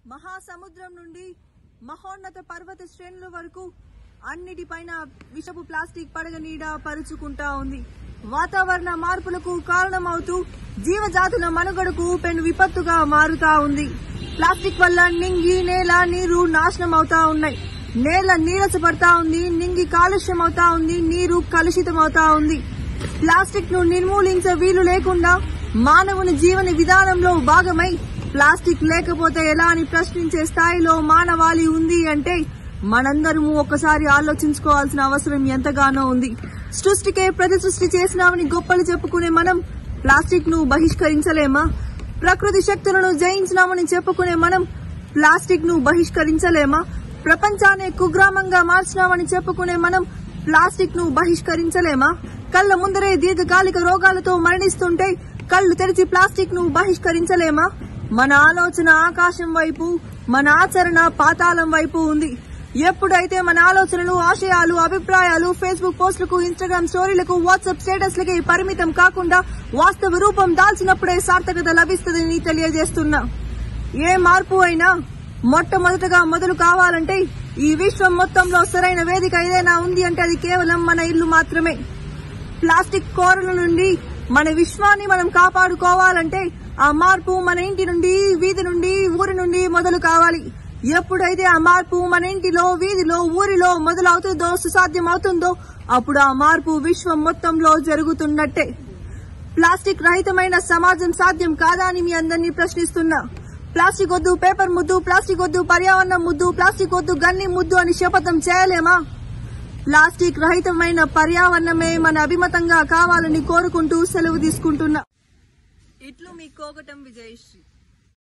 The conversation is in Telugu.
మహాసముద్రం నుండి మహోన్నత పర్వత శ్రేణుల వరకు అన్నిటిపైన విషపు ప్లాస్టిక్ పడగ నీడ పరుచుకుంటా ఉంది వాతావరణ మార్పులకు కారణమవుతూ జీవజాతుల మనుగడకు పెను విపత్తుగా మారుతా ఉంది ప్లాస్టిక్ వల్ల నింగి నేల నీరు నాశనం అవుతా ఉన్నాయి నేల నీరసపడతా ఉంది నింగి కాలుష్యం అవుతా ఉంది నీరు కలుషితం అవుతా ఉంది ప్లాస్టిక్ ను నిర్మూలించే వీలు లేకుండా మానవుని జీవన విధానంలో భాగమై ప్లాస్టిక్ లేకపోతే ఎలా అని ప్రశ్నించే స్థాయిలో మానవాళి ఉంది అంటే మనందరము ఒకసారి ఆలోచించుకోవాల్సిన అవసరం ఎంతగానో ఉంది సృష్టికే ప్రతి సృష్టి చేసినామని గొప్పలు చెప్పుకునే మనం ప్లాస్టిక్ ను బహిష్కరించలేమా ప్రకృతి శక్తులను జయించినామని చెప్పుకునే మనం ప్లాస్టిక్ ను బహిష్కరించలేమా ప్రపంచాన్ని కుగ్రామంగా మార్చినామని చెప్పుకునే మనం ప్లాస్టిక్ ను బహిష్కరించలేమా కళ్ళ ముందరే దీర్ఘకాలిక రోగాలతో మరణిస్తుంటే కళ్ళు తెరిచి ప్లాస్టిక్ ను బహిష్కరించలేమా మన ఆలోచన ఆకాశం వైపు మన ఆచరణ పాతాళం వైపు ఉంది ఎప్పుడైతే మన ఆలోచనలు ఆశయాలు అభిప్రాయాలు ఫేస్బుక్ పోస్టులకు ఇన్స్టాగ్రామ్ స్టోరీలకు వాట్సాప్ స్టేటస్లకి పరిమితం కాకుండా వాస్తవ రూపం దాల్చినప్పుడే సార్థకత లభిస్తుందని తెలియజేస్తున్నా ఏ మార్పు అయినా మొట్టమొదటగా మొదలు కావాలంటే ఈ విశ్వం మొత్తంలో సరైన వేదిక ఏదైనా ఉంది అంటే అది కేవలం మన ఇల్లు మాత్రమే ప్లాస్టిక్ కోరల నుండి మన విశ్వాన్ని మనం కాపాడుకోవాలంటే ఆ మార్పు మన ఇంటి నుండి వీధి నుండి ఊరి నుండి మొదలు కావాలి ఎప్పుడైతే ఆ మార్పు మన ఇంటిలో వీధిలో ఊరిలో మొదలవుతుందో సుసాధ్యం అవుతుందో అప్పుడు ఆ మార్పు విశ్వం మొత్తంలో జరుగుతున్నట్టే ప్లాస్టిక్ రహితమైన సమాజం సాధ్యం కాదా అని మీ అందరినీ ప్రశ్నిస్తున్నా ప్లాస్టిక్ వద్దు పేపర్ ముద్దు ప్లాస్టిక్ వద్దు పర్యావరణం ముద్దు ప్లాస్టిక్ వద్దు గన్ని ముద్దు అని శపథం చేయలేమా ప్లాస్టిక్ రహితమైన పర్యావరణమే మన అభిమతంగా కావాలని కోరుకుంటూ సెలవు తీసుకుంటున్నా ఇట్లు మీ కోగటం విజయశ్రీ